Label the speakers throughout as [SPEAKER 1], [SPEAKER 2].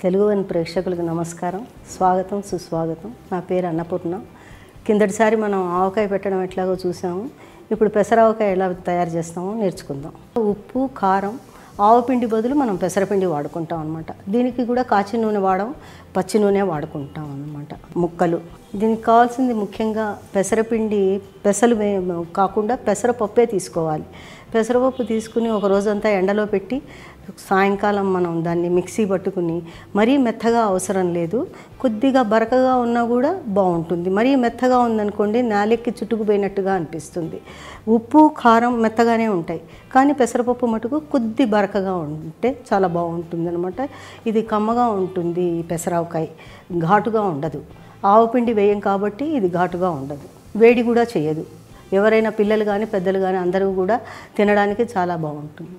[SPEAKER 1] Telugu one ప్రేక్షకులకు నమస్కారం స్వాగతం సుస్వాగతం నా పేరు అన్నపూర్ణ కిందటిసారి మనం ఆవకాయ పెట్టడం ఎట్లాగో చూసాము ఇప్పుడు పెసరావకాయ ఎలా తయారు చేస్తామో నేర్చుకుందాం ఉప్పు కారం ఆవపిండి బదులు మనం పెసరపిండి వాడుకుంటాం అనమాట దీనికి కూడా కాచి నూనె వాడడం పచ్చి నూనె వాడుకుంటాం అనమాట ముక్కలు దీనికి కావాల్సింది ముఖ్యంగా పెసరపిండి పెసలు వే- కాకుండా పెసరపప్పే తీసుకోవాలి పెసరపప్పు తీసుకుని ఒక రోజంతా ఎండలో పెట్టి సాయంకాలం మనం దాన్ని మిక్సీ పట్టుకుని మరీ మెత్తగా అవసరం లేదు కొద్దిగా బరకగా ఉన్నా కూడా బాగుంటుంది మరీ మెత్తగా ఉందనుకోండి నాలెక్కి చుట్టుకుపోయినట్టుగా అనిపిస్తుంది ఉప్పు కారం మెత్తగానే ఉంటాయి కానీ పెసరపప్పు మటుకు కొద్ది బరకగా ఉంటే చాలా బాగుంటుంది అనమాట ఇది కమ్మగా ఉంటుంది ఈ పెసరావకాయ ఘాటుగా ఉండదు ఆవపిండి వేయం కాబట్టి ఇది ఘాటుగా ఉండదు వేడి కూడా చేయదు ఎవరైనా పిల్లలు కానీ పెద్దలు కానీ అందరూ కూడా తినడానికి చాలా బాగుంటుంది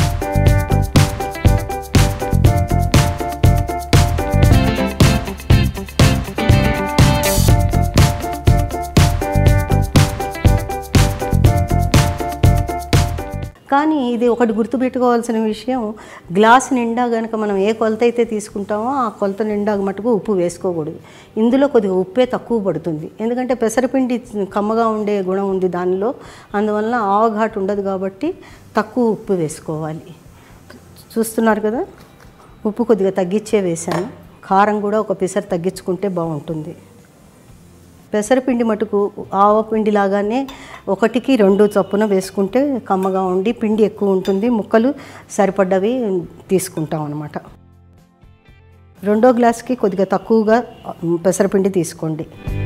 [SPEAKER 1] కానీ ఇది ఒకటి గుర్తుపెట్టుకోవాల్సిన విషయం గ్లాస్ నిండా కనుక మనం ఏ కొలత అయితే తీసుకుంటామో ఆ కొలత నిండా మటుకు ఉప్పు వేసుకోకూడదు ఇందులో కొద్దిగా ఉప్పే తక్కువ పడుతుంది ఎందుకంటే పెసరపిండి కమ్మగా ఉండే గుణం ఉంది దానిలో అందువలన ఆవఘాటు ఉండదు కాబట్టి తక్కువ ఉప్పు వేసుకోవాలి చూస్తున్నారు కదా ఉప్పు కొద్దిగా తగ్గించే వేశాను కారం కూడా ఒక పిసరు తగ్గించుకుంటే బాగుంటుంది పెసరపిండి మటుకు ఆవపిండి లాగానే ఒకటికి రెండు చొప్పున వేసుకుంటే కమ్మగా ఉండి పిండి ఎక్కువ ఉంటుంది ముక్కలు సరిపడ్డవి తీసుకుంటాం అనమాట రెండో గ్లాస్కి కొద్దిగా తక్కువగా పెసరపిండి తీసుకోండి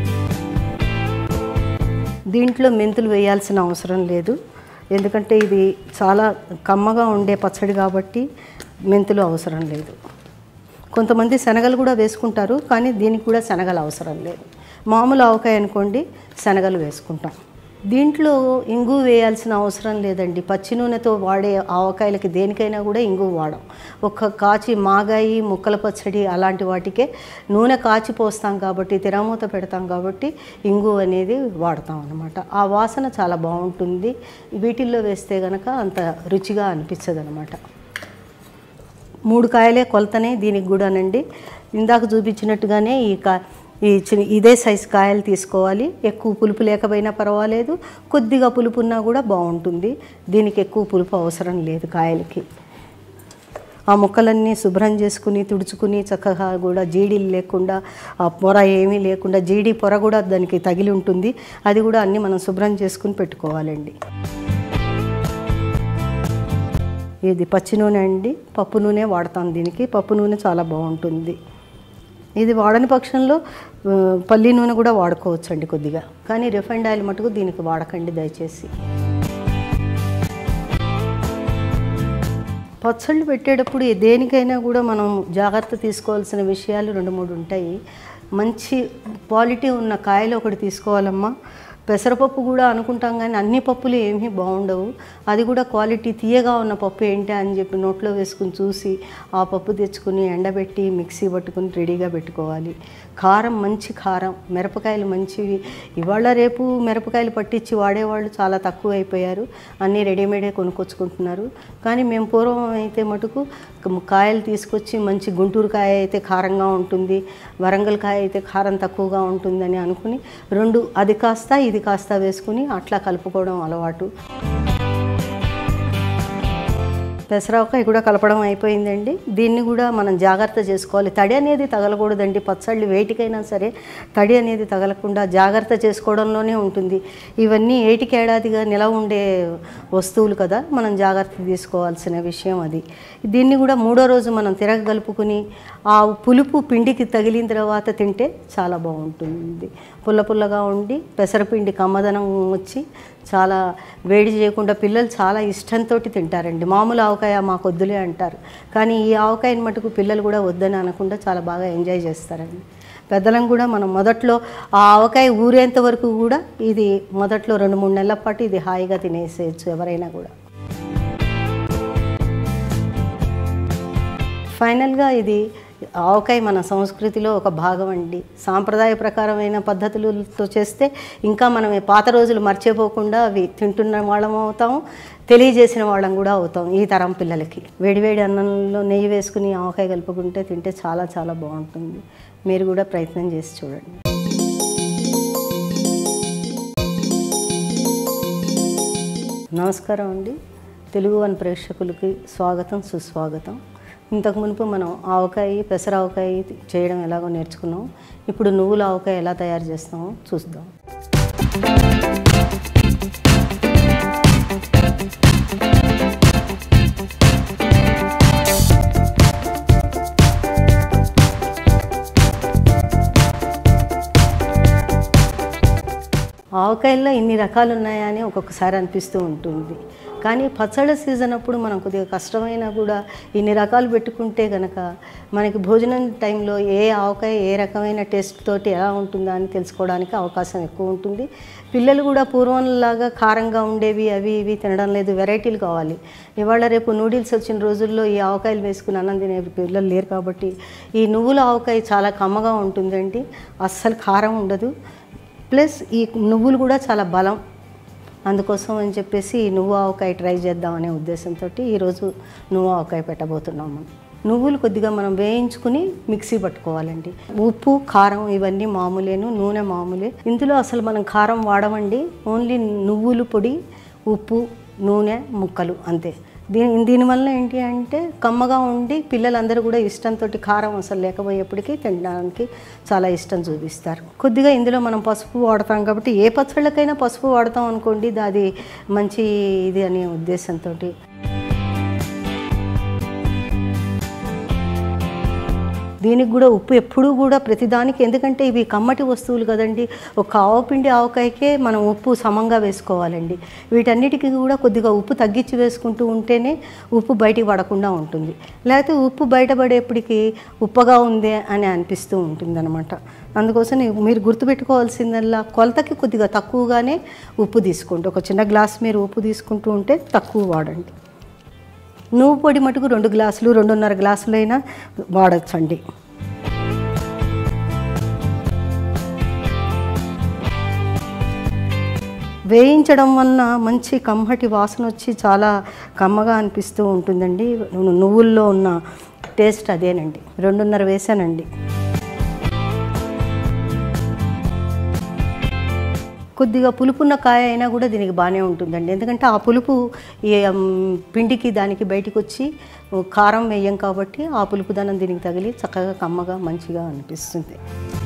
[SPEAKER 1] దీంట్లో మెంతులు వేయాల్సిన అవసరం లేదు ఎందుకంటే ఇది చాలా కమ్మగా ఉండే పచ్చడి కాబట్టి మెంతులు అవసరం లేదు కొంతమంది శనగలు కూడా వేసుకుంటారు కానీ దీనికి కూడా శనగలు అవసరం లేదు మామూలు ఆవకాయ అనుకోండి శనగలు వేసుకుంటాం దీంట్లో ఇంగు వేయాల్సిన అవసరం లేదండి పచ్చి నూనెతో వాడే ఆవకాయలకి దేనికైనా కూడా ఇంగు వాడం ఒక కాచి మాగాయి ముక్కల పచ్చడి అలాంటి వాటికే నూనె కాచి పోస్తాం కాబట్టి తిరమూత పెడతాం కాబట్టి ఇంగు అనేది వాడతాం అనమాట ఆ వాసన చాలా బాగుంటుంది వీటిల్లో వేస్తే గనక అంత రుచిగా అనిపించదు అనమాట మూడు కాయలే కొలతనే దీనికి కూడానండి ఇందాక చూపించినట్టుగానే ఈ కా ఈ చిన్న ఇదే సైజు కాయలు తీసుకోవాలి ఎక్కువ పులుపు లేకపోయినా పర్వాలేదు కొద్దిగా పులుపు ఉన్నా కూడా బాగుంటుంది దీనికి ఎక్కువ పులుపు అవసరం లేదు కాయలకి ఆ ముక్కలన్నీ శుభ్రం చేసుకుని తుడుచుకుని చక్కగా కూడా జీడీలు లేకుండా ఆ పొర ఏమీ లేకుండా జీడీ పొర కూడా దానికి తగిలి ఉంటుంది అది కూడా అన్నీ మనం శుభ్రం చేసుకుని పెట్టుకోవాలండి ఇది పచ్చి నూనె అండి పప్పు నూనె వాడతాం దీనికి పప్పు నూనె చాలా బాగుంటుంది ఇది వాడని పక్షంలో ఆ, పల్లి నూనె కూడా వాడుకోవచ్చు అండి కొద్దిగా కానీ రిఫైండ్ ఆయిల్ మటుకు దీనికి వాడకండి దయచేసి పచ్చళ్ళు పెట్టేటప్పుడు దేనికైనా కూడా మనం జాగ్రత్త తీసుకోవాల్సిన విషయాలు రెండు మూడు ఉంటాయి మంచి క్వాలిటీ ఉన్న కాయలు ఒకటి తీసుకోవాలమ్మా పెసరపప్పు కూడా అనుకుంటాం కానీ అన్ని పప్పులు ఏమీ బాగుండవు అది కూడా క్వాలిటీ తీయగా ఉన్న పప్పు ఏంటి అని చెప్పి నోట్లో వేసుకుని చూసి ఆ పప్పు తెచ్చుకుని ఎండబెట్టి మిక్సీ పట్టుకుని రెడీగా పెట్టుకోవాలి కారం మంచి కారం మిరపకాయలు మంచివి ఇవాళ రేపు మిరపకాయలు పట్టించి వాడేవాళ్ళు చాలా తక్కువ అయిపోయారు అన్నీ రెడీమేడే కొనుక్కొచ్చుకుంటున్నారు కానీ మేము పూర్వం అయితే మటుకు కాయలు తీసుకొచ్చి మంచి గుంటూరు కాయ అయితే కారంగా ఉంటుంది వరంగల్ కాయ అయితే కారం తక్కువగా ఉంటుందని అనుకుని రెండు అది కాస్త ఇది కాస్త వేసుకుని అట్లా కలుపుకోవడం అలవాటు పెసరవకాయ కూడా కలపడం అయిపోయిందండి దీన్ని కూడా మనం జాగ్రత్త చేసుకోవాలి తడి అనేది తగలకూడదండి పచ్చళ్ళు వేటికైనా సరే తడి అనేది తగలకుండా జాగ్రత్త చేసుకోవడంలోనే ఉంటుంది ఇవన్నీ ఏటికి ఏడాదిగా నిలవ ఉండే వస్తువులు కదా మనం జాగ్రత్త తీసుకోవాల్సిన విషయం అది దీన్ని కూడా మూడో రోజు మనం తిరగగలుపుకుని ఆ పులుపు పిండికి తగిలిన తర్వాత తింటే చాలా బాగుంటుంది పుల్ల పుల్లగా ఉండి పెసరపిండి కమ్మదనం వచ్చి చాలా వేడి చేయకుండా పిల్లలు చాలా ఇష్టంతో తింటారండి మామూలు ఆవకాయ మాకు వద్దులే అంటారు కానీ ఈ ఆవకాయని మటుకు పిల్లలు కూడా వద్దని అనకుండా చాలా బాగా ఎంజాయ్ చేస్తారండి పెద్దలం కూడా మనం మొదట్లో ఆ ఆవకాయ ఊరేంత వరకు కూడా ఇది మొదట్లో రెండు మూడు నెలల పాటు ఇది హాయిగా తినేసేయచ్చు ఎవరైనా కూడా ఫైనల్గా ఇది ఆవకాయ మన సంస్కృతిలో ఒక భాగం అండి సాంప్రదాయ ప్రకారమైన పద్ధతులతో చేస్తే ఇంకా మనం ఈ పాత రోజులు మర్చిపోకుండా అవి తింటున్న వాళ్ళం అవుతాం తెలియజేసిన వాళ్ళం కూడా అవుతాం ఈ తరం పిల్లలకి వేడివేడి అన్నంలో నెయ్యి వేసుకుని ఆవకాయ కలుపుకుంటే తింటే చాలా చాలా బాగుంటుంది మీరు కూడా ప్రయత్నం చేసి చూడండి నమస్కారం అండి తెలుగు వన్ ప్రేక్షకులకి స్వాగతం సుస్వాగతం ఇంతకు మునుపు మనం ఆవకాయ పెసర ఆవకాయ చేయడం ఎలాగో నేర్చుకున్నాం ఇప్పుడు నువ్వుల ఆవకాయ ఎలా తయారు చేస్తామో చూద్దాం ఆవకాయల్లో ఇన్ని రకాలు ఉన్నాయా అని ఒక్కొక్కసారి అనిపిస్తూ ఉంటుంది కానీ పచ్చళ్ళ సీజన్ అప్పుడు మనం కొద్దిగా కష్టమైనా కూడా ఇన్ని రకాలు పెట్టుకుంటే కనుక మనకి భోజనం టైంలో ఏ ఆవకాయ ఏ రకమైన టేస్ట్ తోటి ఎలా ఉంటుందా అని తెలుసుకోవడానికి అవకాశం ఎక్కువ ఉంటుంది పిల్లలు కూడా పూర్వంలాగా కారంగా ఉండేవి అవి ఇవి తినడం లేదు వెరైటీలు కావాలి ఇవాళ రేపు నూడిల్స్ వచ్చిన రోజుల్లో ఈ ఆవకాయలు వేసుకుని అన్నం తినే పిల్లలు లేరు కాబట్టి ఈ నువ్వుల ఆవకాయ చాలా కమ్మగా ఉంటుందండి అస్సలు కారం ఉండదు ప్లస్ ఈ నువ్వులు కూడా చాలా బలం అందుకోసం అని చెప్పేసి ఈ నువ్వు ఆవకాయ ట్రై చేద్దామనే ఉద్దేశంతో ఈరోజు నువ్వు ఆవకాయ పెట్టబోతున్నాం మనం నువ్వులు కొద్దిగా మనం వేయించుకుని మిక్సీ పట్టుకోవాలండి ఉప్పు కారం ఇవన్నీ మామూలేను నూనె మామూలే ఇందులో అసలు మనం కారం వాడమండి ఓన్లీ నువ్వులు పొడి ఉప్పు నూనె ముక్కలు అంతే దీని దీనివల్ల ఏంటి అంటే కమ్మగా ఉండి పిల్లలందరూ కూడా ఇష్టంతో కారం అసలు లేకపోయేప్పటికీ తినడానికి చాలా ఇష్టం చూపిస్తారు కొద్దిగా ఇందులో మనం పసుపు వాడతాం కాబట్టి ఏ పచ్చళ్ళకైనా పసుపు వాడతాం అనుకోండి అది మంచి ఇది అనే ఉద్దేశంతో దీనికి కూడా ఉప్పు ఎప్పుడూ కూడా ప్రతిదానికి ఎందుకంటే ఇవి కమ్మటి వస్తువులు కదండి ఒక ఆవపిండి ఆవకాయకే మనం ఉప్పు సమంగా వేసుకోవాలండి వీటన్నిటికీ కూడా కొద్దిగా ఉప్పు తగ్గించి వేసుకుంటూ ఉంటేనే ఉప్పు బయటికి పడకుండా ఉంటుంది లేకపోతే ఉప్పు బయటపడేప్పటికి ఉప్పగా ఉంది అని అనిపిస్తూ ఉంటుంది అనమాట అందుకోసం మీరు గుర్తుపెట్టుకోవాల్సిందల్లా కొలతకి కొద్దిగా తక్కువగానే ఉప్పు తీసుకోండి ఒక చిన్న గ్లాస్ మీరు ఉప్పు తీసుకుంటూ ఉంటే తక్కువ వాడండి నువ్వు పొడి మటుకు రెండు గ్లాసులు రెండున్నర గ్లాసులైనా వాడచ్చండి వేయించడం వలన మంచి కమ్మటి వాసన వచ్చి చాలా కమ్మగా అనిపిస్తూ ఉంటుందండి నువ్వుల్లో ఉన్న టేస్ట్ అదేనండి రెండున్నర వేసానండి కొద్దిగా పులుపున్న కాయ అయినా కూడా దీనికి బాగానే ఉంటుందండి ఎందుకంటే ఆ పులుపు ఈ పిండికి దానికి బయటికి వచ్చి కారం వేయం కాబట్టి ఆ పులుపుదనం దీనికి తగిలి చక్కగా కమ్మగా మంచిగా అనిపిస్తుంది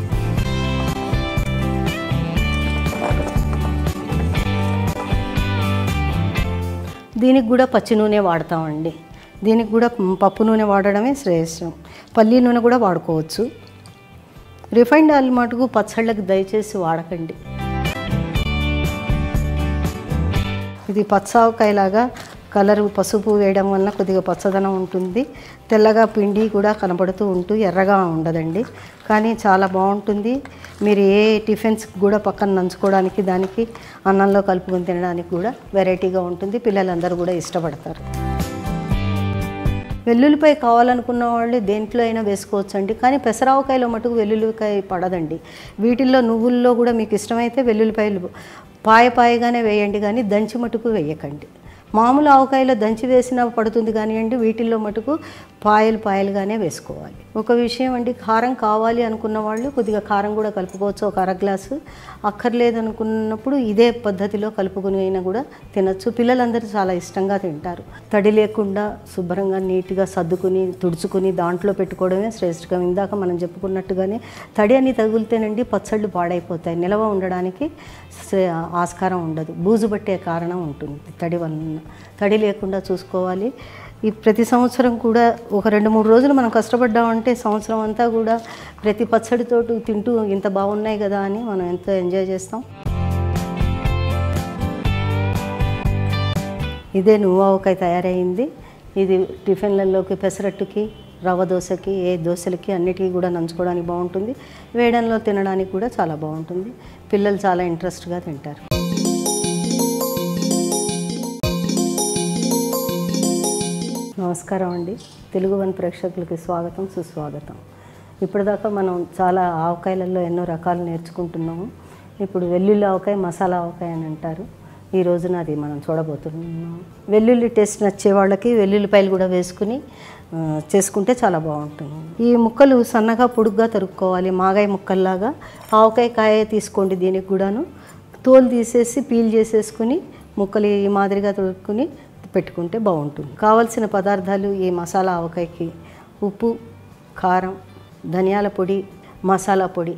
[SPEAKER 1] దీనికి కూడా పచ్చి నూనె వాడతామండి దీనికి కూడా పప్పు నూనె వాడడమే శ్రేష్టం పల్లి నూనె కూడా వాడుకోవచ్చు రిఫైండ్ ఆయిల్ మటుకు పచ్చళ్ళకి దయచేసి వాడకండి ఇది పచ్చావకాయలాగా కలరు పసుపు వేయడం వల్ల కొద్దిగా పచ్చదనం ఉంటుంది తెల్లగా పిండి కూడా కనబడుతూ ఉంటూ ఎర్రగా ఉండదండి కానీ చాలా బాగుంటుంది మీరు ఏ టిఫిన్స్ కూడా పక్కన నంచుకోవడానికి దానికి అన్నంలో కలుపుకొని తినడానికి కూడా వెరైటీగా ఉంటుంది పిల్లలందరూ కూడా ఇష్టపడతారు వెల్లుల్లిపాయ కావాలనుకున్న వాళ్ళు దేంట్లో అయినా వేసుకోవచ్చు అండి కానీ పెసరావకాయలో మటుకు వెల్లుల్లిపాయ పడదండి వీటిల్లో నువ్వుల్లో కూడా మీకు ఇష్టమైతే వెల్లుల్లిపాయలు పాయ పాయగానే వేయండి కానీ దంచి మటుకు వేయకండి మామూలు ఆవకాయలో దంచి వేసినా పడుతుంది కానివ్వండి వీటిల్లో మటుకు పాయలు పాయలుగానే వేసుకోవాలి ఒక విషయం అండి కారం కావాలి అనుకున్న వాళ్ళు కొద్దిగా కారం కూడా కలుపుకోవచ్చు ఒక అర గ్లాసు అక్కర్లేదు అనుకున్నప్పుడు ఇదే పద్ధతిలో కలుపుకుని అయినా కూడా తినచ్చు పిల్లలందరూ చాలా ఇష్టంగా తింటారు తడి లేకుండా శుభ్రంగా నీట్గా సర్దుకుని తుడుచుకుని దాంట్లో పెట్టుకోవడమే శ్రేష్టంగా ఇందాక మనం చెప్పుకున్నట్టుగానే తడి అని తగులితేనండి పచ్చళ్ళు పాడైపోతాయి నిలవ ఉండడానికి ఆస్కారం ఉండదు బూజు పట్టే కారణం ఉంటుంది తడి వలన తడి లేకుండా చూసుకోవాలి ఈ ప్రతి సంవత్సరం కూడా ఒక రెండు మూడు రోజులు మనం కష్టపడ్డామంటే సంవత్సరం అంతా కూడా ప్రతి పచ్చడితోటి తింటూ ఇంత బాగున్నాయి కదా అని మనం ఎంతో ఎంజాయ్ చేస్తాం ఇదే నువ్వావకాయ తయారైంది ఇది టిఫిన్లలోకి పెసరట్టుకి రవ్వ దోశకి ఏ దోశలకి అన్నిటికీ కూడా నంచుకోవడానికి బాగుంటుంది వేయడంలో తినడానికి కూడా చాలా బాగుంటుంది పిల్లలు చాలా ఇంట్రెస్ట్గా తింటారు నమస్కారం అండి తెలుగు వన్ ప్రేక్షకులకి స్వాగతం సుస్వాగతం ఇప్పటిదాకా మనం చాలా ఆవకాయలలో ఎన్నో రకాలు నేర్చుకుంటున్నాము ఇప్పుడు వెల్లుల్లి ఆవకాయ మసాలా ఆవకాయ అని అంటారు ఈ రోజున అది మనం చూడబోతున్నాం వెల్లుల్లి టేస్ట్ నచ్చే వాళ్ళకి వెల్లుల్లిపాయలు కూడా వేసుకుని ఆ, చేసుకుంటే చాలా బాగుంటుంది ఈ ముక్కలు సన్నగా పొడుగ్గా తరుక్కోవాలి మాగాయ ముక్కల్లాగా ఆవకాయ కాయ తీసుకోండి దీనికి కూడాను తోలు తీసేసి పీల్ చేసేసుకుని ముక్కలు ఈ మాదిరిగా తొడుక్కుని పెట్టుకుంటే బాగుంటుంది కావలసిన పదార్థాలు ఈ మసాలా ఆవకాయకి ఉప్పు కారం ధనియాల పొడి మసాలా పొడి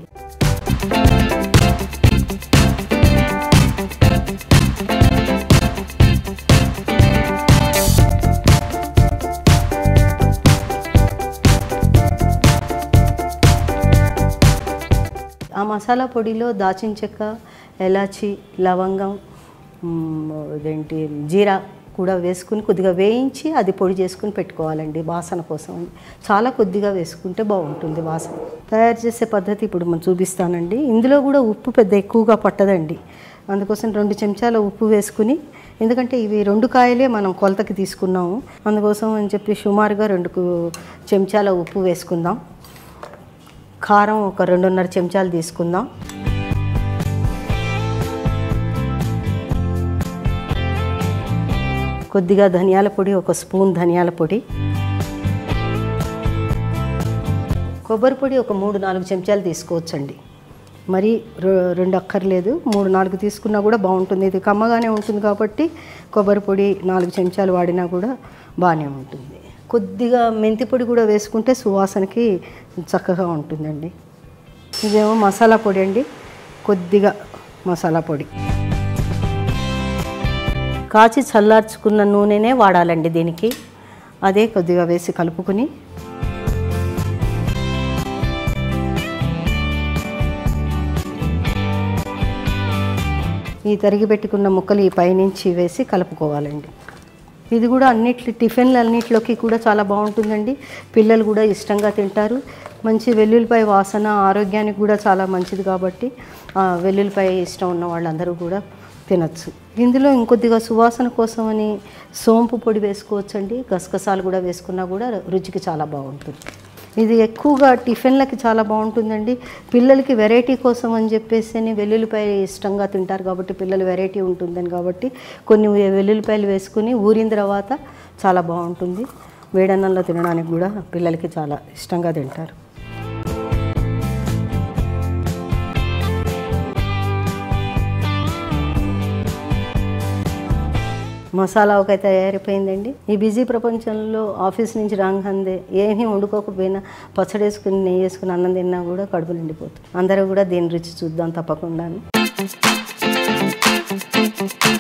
[SPEAKER 1] ఆ మసాలా పొడిలో దాచిన చెక్క ఎలాచి లవంగం మ్, ఇదేంటి జీరా కూడా వేసుకుని కొద్దిగా వేయించి అది పొడి చేసుకుని పెట్టుకోవాలండి వాసన కోసం చాలా కొద్దిగా వేసుకుంటే బాగుంటుంది వాసన తయారు చేసే పద్ధతి ఇప్పుడు మనం చూపిస్తానండి ఇందులో కూడా ఉప్పు పెద్ద ఎక్కువగా పట్టదండి అందుకోసం రెండు చెంచాల ఉప్పు వేసుకుని ఎందుకంటే ఇవి రెండు కాయలే మనం కొలతకి తీసుకున్నాము అందుకోసం అని చెప్పి సుమారుగా రెండు కు- చెంచాల ఉప్పు వేసుకుందాం కారం ఒక రెండున్నర చెంచాలు తీసుకుందాం కొద్దిగా ధనియాల పొడి ఒక స్పూన్ ధనియాల పొడి కొబ్బరి పొడి ఒక మూడు నాలుగు చెంచాలు తీసుకోవచ్చండి మరి రె- రెండు అక్కర్లేదు మూడు నాలుగు తీసుకున్నా కూడా బాగుంటుంది ఇది కమ్మగానే ఉంటుంది కాబట్టి కొబ్బరి పొడి నాలుగు చెంచాలు వాడినా కూడా బాగానే ఉంటుంది కొద్దిగా మెంతి పొడి కూడా వేసుకుంటే సువాసనకి చక్కగా ఉంటుందండి ఇదేమో మసాలా పొడి అండి కొద్దిగా మసాలా పొడి కాచి చల్లార్చుకున్న నూనెనే వాడాలండి దీనికి అదే కొద్దిగా వేసి కలుపుకొని ఈ తరిగి పెట్టుకున్న ముక్కలు ఈ పైనుంచి వేసి కలుపుకోవాలండి ఇది కూడా అన్నిటి టిఫిన్లు అన్నిటిలోకి కూడా చాలా బాగుంటుందండి పిల్లలు కూడా ఇష్టంగా తింటారు మంచి వెల్లుల్లిపాయ వాసన ఆరోగ్యానికి కూడా చాలా మంచిది కాబట్టి ఆ, వెల్లుల్లిపాయ ఇష్టం ఉన్న వాళ్ళందరూ కూడా తినచ్చు ఇందులో ఇంకొద్దిగా సువాసన కోసమని సోంపు పొడి వేసుకోవచ్చండి గసగసాలు కూడా వేసుకున్నా కూడా రుచికి చాలా బాగుంటుంది ఇది ఎక్కువగా టిఫిన్లకి చాలా బాగుంటుందండి పిల్లలకి వెరైటీ కోసం అని చెప్పేసి అని వెల్లుల్లిపాయ ఇష్టంగా తింటారు కాబట్టి పిల్లలు వెరైటీ ఉంటుందని కాబట్టి కొన్ని వెల్లుల్లిపాయలు వేసుకుని ఊరిన తర్వాత చాలా బాగుంటుంది వేడన్నంలో తినడానికి కూడా పిల్లలకి చాలా ఇష్టంగా తింటారు మసాలా ఒక తయారైపోయిందండి ఈ బిజీ ప్రపంచంలో ఆఫీస్ నుంచి రాగానే ఏమీ వండుకోకపోయినా పచ్చడి వేసుకుని నెయ్యి వేసుకుని అన్నం తిన్నా కూడా కడుపు నిండిపోతుంది అందరూ కూడా దీని రుచి చూద్దాం తప్పకుండా